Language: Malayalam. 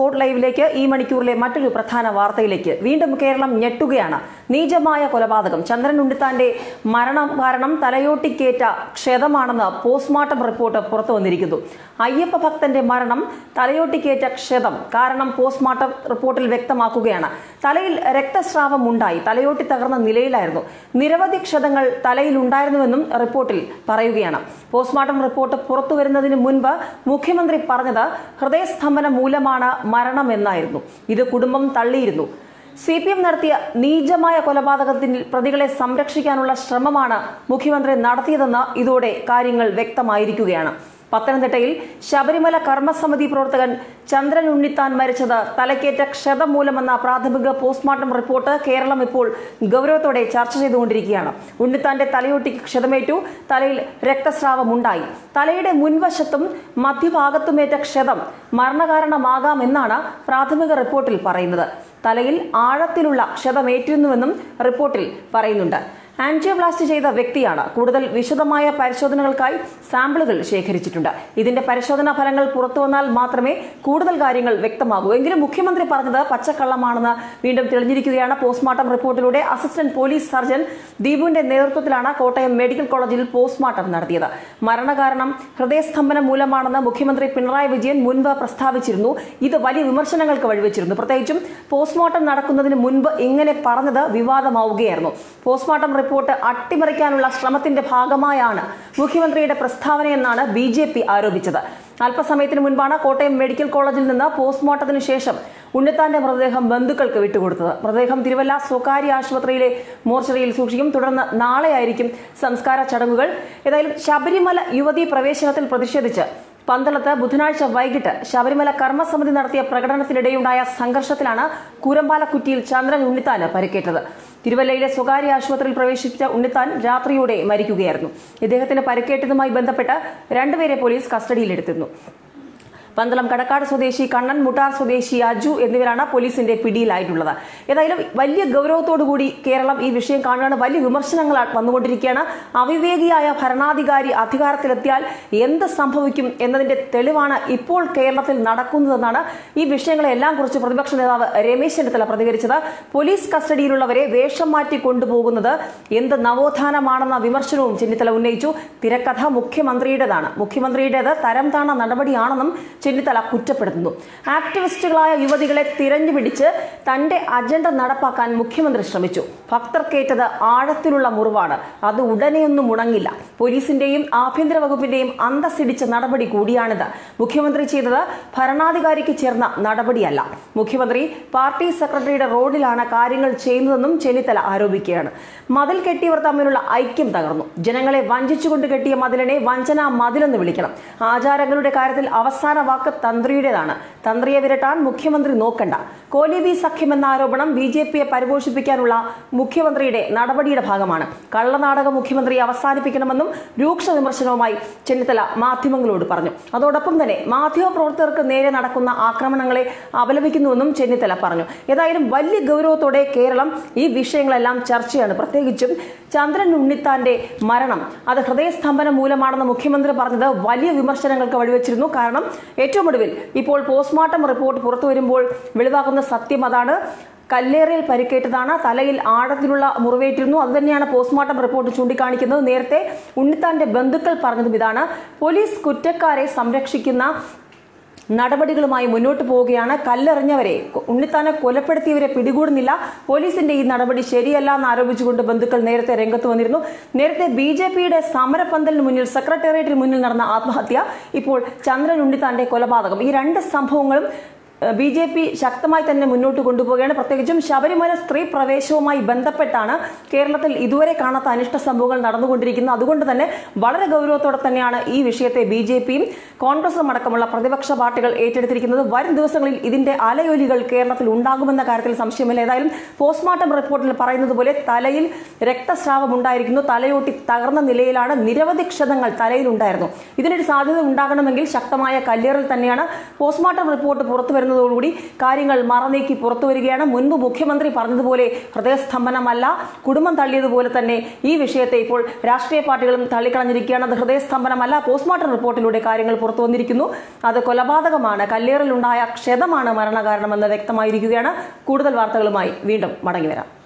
സ്പോട്ട് ലൈവിലേക്ക് ഈ മണിക്കൂറിലെ മറ്റൊരു പ്രധാന വാർത്തയിലേക്ക് വീണ്ടും കേരളം ഞെട്ടുകയാണ് നീചമായ കൊലപാതകം ചന്ദ്രൻ ഉണ്ണിത്താന്റെ മരണം കാരണം തലയോട്ടിക്കേറ്റ ക്ഷതമാണെന്ന് പോസ്റ്റ്മോർട്ടം റിപ്പോർട്ട് പുറത്തു വന്നിരിക്കുന്നു അയ്യപ്പ ഭക്തന്റെ മരണം തലയോട്ടിക്കേറ്റ ക്ഷതം കാരണം പോസ്റ്റ്മോർട്ടം റിപ്പോർട്ടിൽ വ്യക്തമാക്കുകയാണ് തലയിൽ രക്തസ്രാവം ഉണ്ടായി തലയോട്ടി തകർന്ന നിലയിലായിരുന്നു നിരവധി ക്ഷതങ്ങൾ തലയിൽ ഉണ്ടായിരുന്നുവെന്നും റിപ്പോർട്ടിൽ പറയുകയാണ് പോസ്റ്റ്മോർട്ടം റിപ്പോർട്ട് പുറത്തു വരുന്നതിന് മുൻപ് മുഖ്യമന്ത്രി പറഞ്ഞത് ഹൃദയസ്തംഭനം മൂലമാണ് മരണമെന്നായിരുന്നു ഇത് കുടുംബം തള്ളിയിരുന്നു സി പി എം നടത്തിയ നീചമായ കൊലപാതകത്തിൽ പ്രതികളെ സംരക്ഷിക്കാനുള്ള ശ്രമമാണ് മുഖ്യമന്ത്രി നടത്തിയതെന്ന് ഇതോടെ കാര്യങ്ങൾ വ്യക്തമായിരിക്കുകയാണ് പത്തനംതിട്ടയിൽ ശബരിമല കർമ്മസമിതി പ്രവർത്തകൻ ചന്ദ്രൻ ഉണ്ണിത്താൻ മരിച്ചത് തലക്കേറ്റ ക്ഷതം മൂലമെന്ന പ്രാഥമിക പോസ്റ്റ്മോർട്ടം റിപ്പോർട്ട് കേരളം ഇപ്പോൾ ഗൗരവത്തോടെ ചർച്ച ചെയ്തുകൊണ്ടിരിക്കുകയാണ് ഉണ്ണിത്താന്റെ തലയൊട്ടിക്ക് ക്ഷതമേറ്റു തലയിൽ രക്തസ്രാവം ഉണ്ടായി തലയുടെ മുൻവശത്തും മധ്യഭാഗത്തുമേറ്റ ക്ഷതം മരണകാരണമാകാമെന്നാണ് പ്രാഥമിക റിപ്പോർട്ടിൽ പറയുന്നത് തലയിൽ ആഴത്തിലുള്ള ക്ഷതമേറ്റുന്നുവെന്നും റിപ്പോർട്ടിൽ പറയുന്നുണ്ട് ആൻജിയോപ്ലാസ്റ്റി ചെയ്ത വ്യക്തിയാണ് കൂടുതൽ വിശദമായ പരിശോധനകൾക്കായി സാമ്പിളുകൾ ശേഖരിച്ചിട്ടുണ്ട് ഇതിന്റെ പരിശോധനാ ഫലങ്ങൾ പുറത്തു വന്നാൽ മാത്രമേ കൂടുതൽ കാര്യങ്ങൾ വ്യക്തമാകൂ എങ്കിലും മുഖ്യമന്ത്രി പറഞ്ഞത് പച്ചക്കള്ളമാണെന്ന് വീണ്ടും തെളിഞ്ഞിരിക്കുകയാണ് പോസ്റ്റ്മോർട്ടം റിപ്പോർട്ടിലൂടെ അസിസ്റ്റന്റ് പോലീസ് സർജൻ ദീപുവിന്റെ നേതൃത്വത്തിലാണ് കോട്ടയം മെഡിക്കൽ കോളേജിൽ പോസ്റ്റ്മോർട്ടം നടത്തിയത് മരണകാരണം ഹൃദയസ്തംഭനം മൂലമാണെന്ന് മുഖ്യമന്ത്രി പിണറായി വിജയൻ മുൻപ് പ്രസ്താവിച്ചിരുന്നു ഇത് വലിയ വിമർശനങ്ങൾക്ക് വഴിവെച്ചിരുന്നു പ്രത്യേകിച്ചും പോസ്റ്റ്മോർട്ടം നടക്കുന്നതിന് മുൻപ് ഇങ്ങനെ പറഞ്ഞത് വിവാദമാവുകയായിരുന്നു പോസ്റ്റ്മോർട്ടം റിപ്പോർട്ട് അട്ടിമറിക്കാനുള്ള ശ്രമത്തിന്റെ ഭാഗമായാണ് മുഖ്യമന്ത്രിയുടെ പ്രസ്താവനയെന്നാണ് ബി ജെ പി ആരോപിച്ചത് അല്പസമയത്തിന് മുൻപാണ് കോട്ടയം മെഡിക്കൽ കോളേജിൽ നിന്ന് പോസ്റ്റ്മോർട്ടത്തിന് ശേഷം ഉണ്ണിത്താന്റെ മൃതദേഹം ബന്ധുക്കൾക്ക് വിട്ടുകൊടുത്തത് മൃതദേഹം തിരുവല്ല സ്വകാര്യ ആശുപത്രിയിലെ മോർച്ചറിയിൽ സൂക്ഷിക്കും തുടർന്ന് നാളെയായിരിക്കും സംസ്കാര ചടങ്ങുകൾ ഏതായാലും ശബരിമല യുവതീ പ്രവേശനത്തിൽ പ്രതിഷേധിച്ച് പന്തളത്ത് ബുധനാഴ്ച വൈകിട്ട് ശബരിമല കർമ്മസമിതി നടത്തിയ പ്രകടനത്തിനിടെയുണ്ടായ സംഘർഷത്തിലാണ് കൂരമ്പാലക്കുറ്റിയിൽ ചന്ദ്രൻ ഉണ്ണിത്താന് പരിക്കേറ്റത് തിരുവല്ലയിലെ സ്വകാര്യ ആശുപത്രിയിൽ പ്രവേശിപ്പിച്ച ഉണ്ണിത്താൻ രാത്രിയോടെ മരിക്കുകയായിരുന്നു ഇദ്ദേഹത്തിന് പരിക്കേറ്റതുമായി ബന്ധപ്പെട്ട് രണ്ടുപേരെ പോലീസ് കസ്റ്റഡിയിലെടുത്തിരുന്നു പന്തളം കടക്കാട് സ്വദേശി കണ്ണൻ മുട്ടാർ സ്വദേശി അജു എന്നിവരാണ് പോലീസിന്റെ പിടിയിലായിട്ടുള്ളത് ഏതായാലും വലിയ ഗൗരവത്തോടുകൂടി കേരളം ഈ വിഷയം കാണുകയാണ് വലിയ വിമർശനങ്ങൾ വന്നുകൊണ്ടിരിക്കുകയാണ് അവിവേകിയായ ഭരണാധികാരി അധികാരത്തിലെത്തിയാൽ എന്ത് സംഭവിക്കും എന്നതിന്റെ തെളിവാണ് ഇപ്പോൾ കേരളത്തിൽ നടക്കുന്നതെന്നാണ് ഈ വിഷയങ്ങളെല്ലാം കുറിച്ച് പ്രതിപക്ഷ നേതാവ് രമേശ് ചെന്നിത്തല പ്രതികരിച്ചത് പോലീസ് കസ്റ്റഡിയിലുള്ളവരെ വേഷം മാറ്റി കൊണ്ടുപോകുന്നത് എന്ത് നവോത്ഥാനമാണെന്ന വിമർശനവും ചെന്നിത്തല ഉന്നയിച്ചു തിരക്കഥ മുഖ്യമന്ത്രിയുടേതാണ് മുഖ്യമന്ത്രിയുടേത് തരം താണ നടപടിയാണെന്നും ചെന്നിത്തല കുറ്റപ്പെടുത്തുന്നു ആക്ടിവിസ്റ്റുകളായ യുവതികളെ തിരഞ്ഞുപിടിച്ച് തന്റെ അജണ്ട നടപ്പാക്കാൻ മുഖ്യമന്ത്രി ശ്രമിച്ചു ഭക്തർക്കേറ്റത് ആഴത്തിലുള്ള മുറിവാണ് അത് ഉടനെയൊന്നും മുടങ്ങില്ല പോലീസിന്റെയും ആഭ്യന്തര വകുപ്പിന്റെയും അന്തസ്സിടിച്ച നടപടി കൂടിയാണിത് മുഖ്യമന്ത്രി ചെയ്തത് ഭരണാധികാരിക്ക് ചേർന്ന നടപടിയല്ല മുഖ്യമന്ത്രി പാർട്ടി സെക്രട്ടറിയുടെ റോഡിലാണ് കാര്യങ്ങൾ ചെയ്യുന്നതെന്നും ചെന്നിത്തല ആരോപിക്കുകയാണ് മതിൽ കെട്ടിയവർ തമ്മിലുള്ള ഐക്യം തകർന്നു ജനങ്ങളെ വഞ്ചിച്ചുകൊണ്ട് കെട്ടിയ മതിലിനെ വഞ്ചനാ മതിലെന്ന് വിളിക്കണം ആചാരങ്ങളുടെ കാര്യത്തിൽ അവസാന വാക്ക് തന്ത്രിയുടേതാണ് തന്ത്രിയെ വിരട്ടാൻ മുഖ്യമന്ത്രി നോക്കണ്ട കോലിബി സഖ്യമെന്ന ആരോപണം ബി ജെ പിയെ പരിപോഷിപ്പിക്കാനുള്ള മുഖ്യമന്ത്രിയുടെ നടപടിയുടെ ഭാഗമാണ് കള്ളനാടക മുഖ്യമന്ത്രി അവസാനിപ്പിക്കണമെന്നും രൂക്ഷ വിമർശനവുമായി ചെന്നിത്തല മാധ്യമങ്ങളോട് പറഞ്ഞു അതോടൊപ്പം തന്നെ മാധ്യമപ്രവർത്തകർക്ക് നേരെ നടക്കുന്ന ആക്രമണങ്ങളെ അപലപിക്കുന്നുവെന്നും ചെന്നിത്തല പറഞ്ഞു ഏതായാലും വലിയ ഗൗരവത്തോടെ കേരളം ഈ വിഷയങ്ങളെല്ലാം ചർച്ചയാണ് പ്രത്യേകിച്ചും ചന്ദ്രൻ ഉണ്ണിത്താന്റെ മരണം അത് ഹൃദയസ്തംഭനം മൂലമാണെന്ന് മുഖ്യമന്ത്രി പറഞ്ഞത് വലിയ വിമർശനങ്ങൾക്ക് വഴിവെച്ചിരുന്നു കാരണം ഏറ്റവും ഒടുവിൽ ഇപ്പോൾ പോസ്റ്റ്മോർട്ടം റിപ്പോർട്ട് പുറത്തു വരുമ്പോൾ വെളിവാക്കുന്ന സത്യം അതാണ് കല്ലേറിൽ പരിക്കേറ്റതാണ് തലയിൽ ആഴത്തിലുള്ള മുറിവേറ്റിരുന്നു അതുതന്നെയാണ് പോസ്റ്റ്മോർട്ടം റിപ്പോർട്ട് ചൂണ്ടിക്കാണിക്കുന്നത് നേരത്തെ ഉണ്ണിത്താന്റെ ബന്ധുക്കൾ പറഞ്ഞതും ഇതാണ് പോലീസ് കുറ്റക്കാരെ സംരക്ഷിക്കുന്ന നടപടികളുമായി മുന്നോട്ട് പോവുകയാണ് കല്ലെറിഞ്ഞവരെ ഉണ്ണിത്താനെ കൊലപ്പെടുത്തിയവരെ പിടികൂടുന്നില്ല പോലീസിന്റെ ഈ നടപടി ശരിയല്ല എന്ന് ആരോപിച്ചുകൊണ്ട് ബന്ധുക്കൾ നേരത്തെ രംഗത്ത് വന്നിരുന്നു നേരത്തെ ബി ജെ പിയുടെ സമരപന്തലിന് മുന്നിൽ സെക്രട്ടേറിയറ്റിന് മുന്നിൽ നടന്ന ആത്മഹത്യ ഇപ്പോൾ ചന്ദ്രൻ ഉണ്ണിത്താന്റെ കൊലപാതകം ഈ രണ്ട് സംഭവങ്ങളും ബി ജെ പി ശക്തമായി തന്നെ മുന്നോട്ട് കൊണ്ടുപോവുകയാണ് പ്രത്യേകിച്ചും ശബരിമല സ്ത്രീ പ്രവേശവുമായി ബന്ധപ്പെട്ടാണ് കേരളത്തിൽ ഇതുവരെ കാണാത്ത അനിഷ്ട സംഭവങ്ങൾ നടന്നുകൊണ്ടിരിക്കുന്നത് അതുകൊണ്ട് തന്നെ വളരെ ഗൗരവത്തോടെ തന്നെയാണ് ഈ വിഷയത്തെ ബി ജെ പിയും കോൺഗ്രസും അടക്കമുള്ള പ്രതിപക്ഷ പാർട്ടികൾ ഏറ്റെടുത്തിരിക്കുന്നത് വരും ദിവസങ്ങളിൽ ഇതിന്റെ അലയൊലികൾ കേരളത്തിൽ ഉണ്ടാകുമെന്ന കാര്യത്തിൽ സംശയമില്ല ഏതായാലും പോസ്റ്റ്മോർട്ടം റിപ്പോർട്ടിൽ പറയുന്നത് പോലെ തലയിൽ രക്തസ്രാവം ഉണ്ടായിരിക്കുന്നു തലയോട്ടി തകർന്ന നിലയിലാണ് നിരവധി ക്ഷതങ്ങൾ തലയിൽ ഉണ്ടായിരുന്നു ഇതിനൊരു സാധ്യത ഉണ്ടാകണമെങ്കിൽ ശക്തമായ കല്ലേറിൽ തന്നെയാണ് പോസ്റ്റ്മോർട്ടം റിപ്പോർട്ട് പുറത്തു വരുന്നത് വരുന്നതോടുകൂടി കാര്യങ്ങൾ മറനീക്കി പുറത്തു വരികയാണ് മുൻപ് മുഖ്യമന്ത്രി പറഞ്ഞതുപോലെ ഹൃദയസ്തംഭനമല്ല കുടുംബം തള്ളിയതുപോലെ തന്നെ ഈ വിഷയത്തെ ഇപ്പോൾ രാഷ്ട്രീയ പാർട്ടികളും തള്ളിക്കളഞ്ഞിരിക്കുകയാണ് അത് ഹൃദയസ്തംഭനമല്ല പോസ്റ്റ്മോർട്ടം റിപ്പോർട്ടിലൂടെ കാര്യങ്ങൾ പുറത്തു വന്നിരിക്കുന്നു അത് കൊലപാതകമാണ് കല്ലേറിലുണ്ടായ ക്ഷതമാണ് മരണകാരണമെന്ന് വ്യക്തമായിരിക്കുകയാണ് കൂടുതൽ വാർത്തകളുമായി വീണ്ടും മടങ്ങിവരാം